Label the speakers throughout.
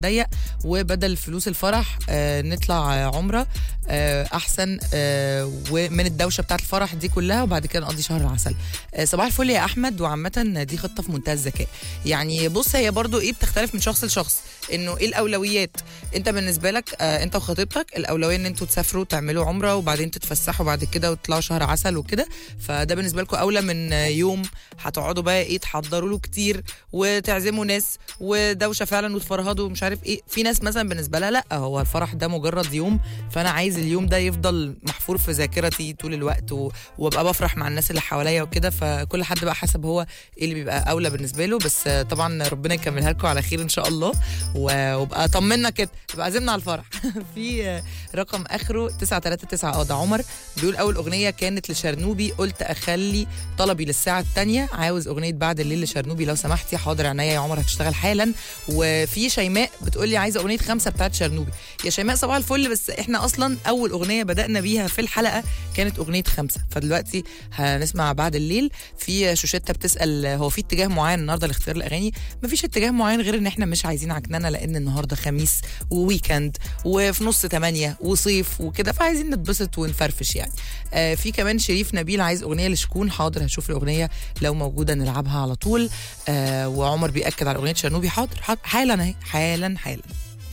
Speaker 1: ضيق وبدل فلوس الفرح آه نطلع آه، عمره آه احسن آه ومن الدوشه بتاعت الفرح دي كلها وبعد كده نقضي شهر العسل آه صباح الفل يا احمد وعامه دي خطه في منتهى الذكاء يعني بص هي برضو ايه بتختلف من شخص لشخص انه ايه الاولويات انت بالنسبه لك آه انت وخطيبتك الاولويه ان انتوا تسافروا تعملوا عمره وبعدين تتفسحوا بعد كده وتطلعوا شهر عسل وكده فده بالنسبه لكم اولى من آه، يوم هتقعدوا بقى ايه تحضروا له كتير وتعزموا ناس ودوشه فعلا وتفرهدوا ومش عارف ايه في ناس مثلا بالنسبه لها لا هو الفرح ده مجرد يوم فانا عايز اليوم ده يفضل محفور في ذاكرتي طول الوقت و... وابقى بفرح مع الناس اللي حواليا وكده فكل حد بقى حسب هو ايه اللي بيبقى اولى بالنسبه له بس آه، طبعا ربنا يكملها لكم على خير ان شاء الله و- وابقى طمنا كده يبقى عزمنا على الفرح في آه، رقم اخره 939 اه ده عمر بيقول اول اغنيه كانت لشرنوبي قلت اخلي طلبي للساعه الثانيه عاوز اغنيه بعد الليل لشرنوبي لو سمحتي حاضر عينيا يا عمر هتشتغل حالا وفي شيماء بتقول لي عايزه اغنيه خمسه بتاعت شرنوبي يا شيماء صباح الفل بس احنا اصلا اول اغنيه بدانا بيها في الحلقه كانت اغنيه خمسه فدلوقتي هنسمع بعد الليل في شوشتة بتسال هو في اتجاه معين النهارده لاختيار الاغاني مفيش اتجاه معين غير ان احنا مش عايزين عكننه لان النهارده خميس وويكند وفي نص تمانية وصيف وكده فعايزين نتبسط ونفرفش يعني آه في كمان شريف نبيل عايز اغنيه لشكون حاضر هشوف الاغنيه لو موجوده نلعبها على طول آه وعمر بياكد على اغنيه شرنوبي حاضر حاضر حالا اهي حالا حالا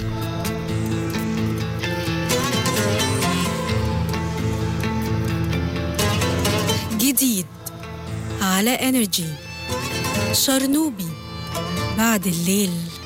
Speaker 2: جديد على انرجي شرنوبي بعد الليل